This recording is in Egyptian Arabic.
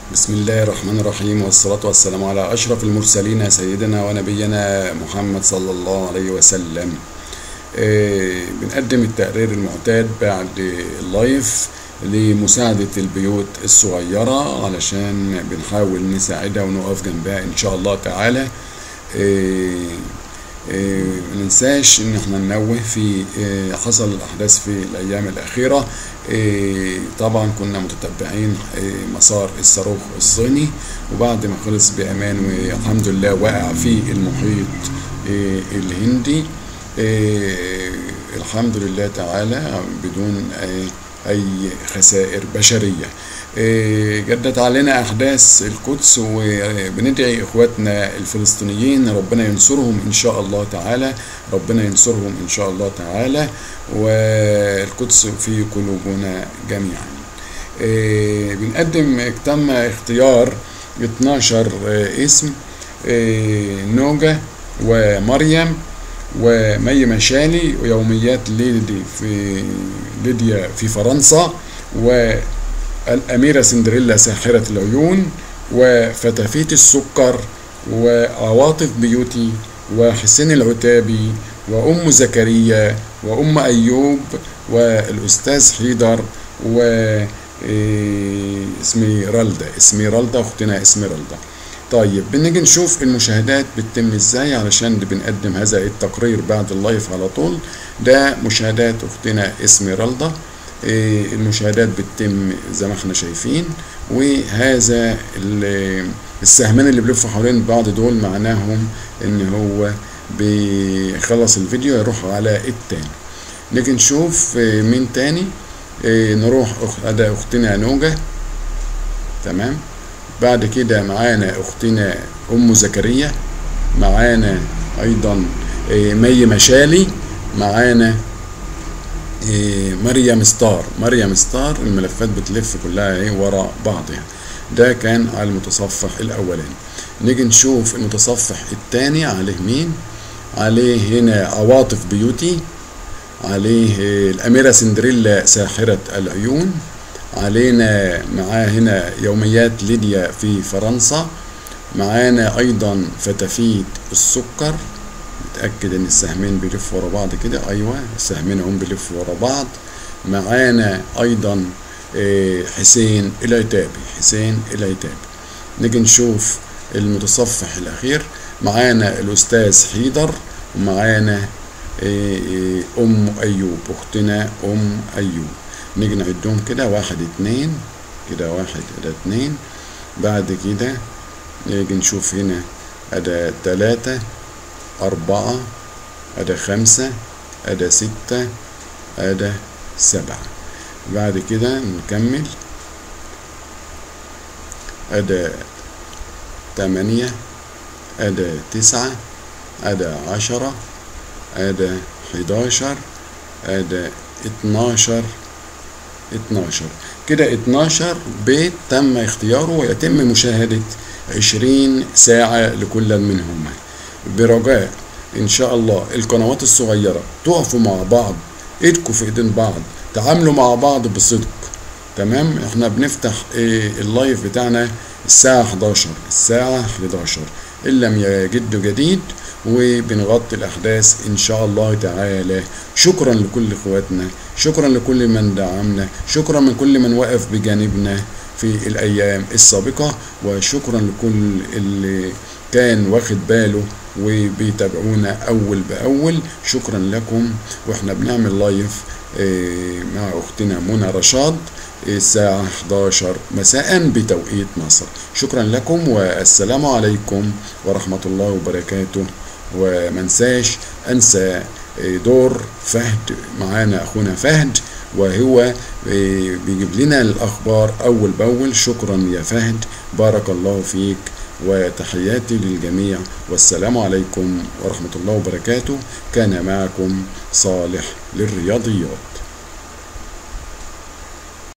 بسم الله الرحمن الرحيم والصلاة والسلام على أشرف المرسلين سيدنا ونبينا محمد صلى الله عليه وسلم آه، بنقدم التقرير المعتاد بعد اللايف لمساعدة البيوت الصغيرة علشان بنحاول نساعدها ونقف جنبها إن شاء الله تعالى آه، آه، ما ننساش ان احنا ننوه في آه، حصل الاحداث في الايام الاخيره آه، طبعا كنا متتبعين آه، مسار الصاروخ الصيني وبعد ما خلص بامان والحمد لله وقع في المحيط آه، الهندي آه، الحمد لله تعالى بدون آه، اي خسائر بشريه آه، جدت علينا احداث القدس وبندعي اخواتنا الفلسطينيين ربنا ينصرهم ان شاء الله تعالى ربنا ينصرهم ان شاء الله تعالى والقدس في قلوبنا جميعا آه، بنقدم تم اختيار 12 آه، اسم آه، نوجة ومريم ومي مشالي ويوميات ليدي في ليديا في فرنسا والأميرة سندريلا ساحرة العيون وفتافيت السكر وعواطف بيوتي وحسين العتابي وأم زكريا وأم أيوب والأستاذ حيدر و إيه، اسميرالدا اسميرالدا أختنا اسميرالدا طيب بنيجي نشوف المشاهدات بتتم ازاي علشان بنقدم هذا التقرير بعد اللايف على طول ده مشاهدات اختنا اسميرالدا إيه، المشاهدات بتتم زي ما احنا شايفين وهذا ال- السهمين اللي بيلفوا حوالين بعض دول معناهم ان هو بيخلص الفيديو يروح على التاني نيجي نشوف إيه، مين تاني إيه، نروح أخ- ادي اختنا نوجة تمام بعد كده معانا اختنا ام زكريا معانا ايضا إيه، مي مشالي معانا إيه، مريم ستار مريم ستار الملفات بتلف كلها ايه ورا بعضها ده كان على المتصفح الاولاني نيجي نشوف المتصفح الثاني عليه مين عليه هنا عواطف بيوتي عليه إيه، الأميرة سندريلا ساحرة العيون علينا معاه هنا يوميات ليديا في فرنسا معانا أيضا فتافيت السكر نتأكد إن السهمين بيلفوا ورا بعض كده أيوة السهمين هم بيلفوا ورا بعض معانا أيضا آه، حسين العتابي حسين العتابي نيجي نشوف المتصفح الأخير معانا الأستاذ حيدر ومعانا آه، آه، أم أيوب أختنا أم أيوب نيجي نعدهم كده واحد اتنين كده واحد ده اتنين بعد كده نيجي نشوف هنا أدا تلاتة أربعة أدا خمسة أدا ستة أدا سبعة بعد كده نكمل أدا تمانية أدا تسعة أدا عشرة أدا حداشر أدا اتناشر 12 كده 12 بيت تم اختياره ويتم مشاهدة 20 ساعة لكل منهما برجاء إن شاء الله القنوات الصغيرة تقفوا مع بعض ايدكم في ايدين بعض تعاملوا مع بعض بصدق تمام احنا بنفتح ايه اللايف بتاعنا الساعة 11 الساعة 11 إن لم يجد جديد وبنغطي الأحداث إن شاء الله تعالى شكرا لكل إخواتنا شكرا لكل من دعمنا شكرا من كل من وقف بجانبنا في الأيام السابقة وشكرا لكل اللي كان واخد باله وبيتابعونا أول بأول شكرا لكم وإحنا بنعمل لايف آه، مع أختنا منى رشاد الساعة 11 مساء بتوقيت مصر شكرا لكم والسلام عليكم ورحمة الله وبركاته ومنساش أنسى دور فهد معانا أخونا فهد وهو بيجيب لنا الأخبار أول بأول شكرا يا فهد بارك الله فيك وتحياتي للجميع والسلام عليكم ورحمة الله وبركاته كان معكم صالح للرياضيات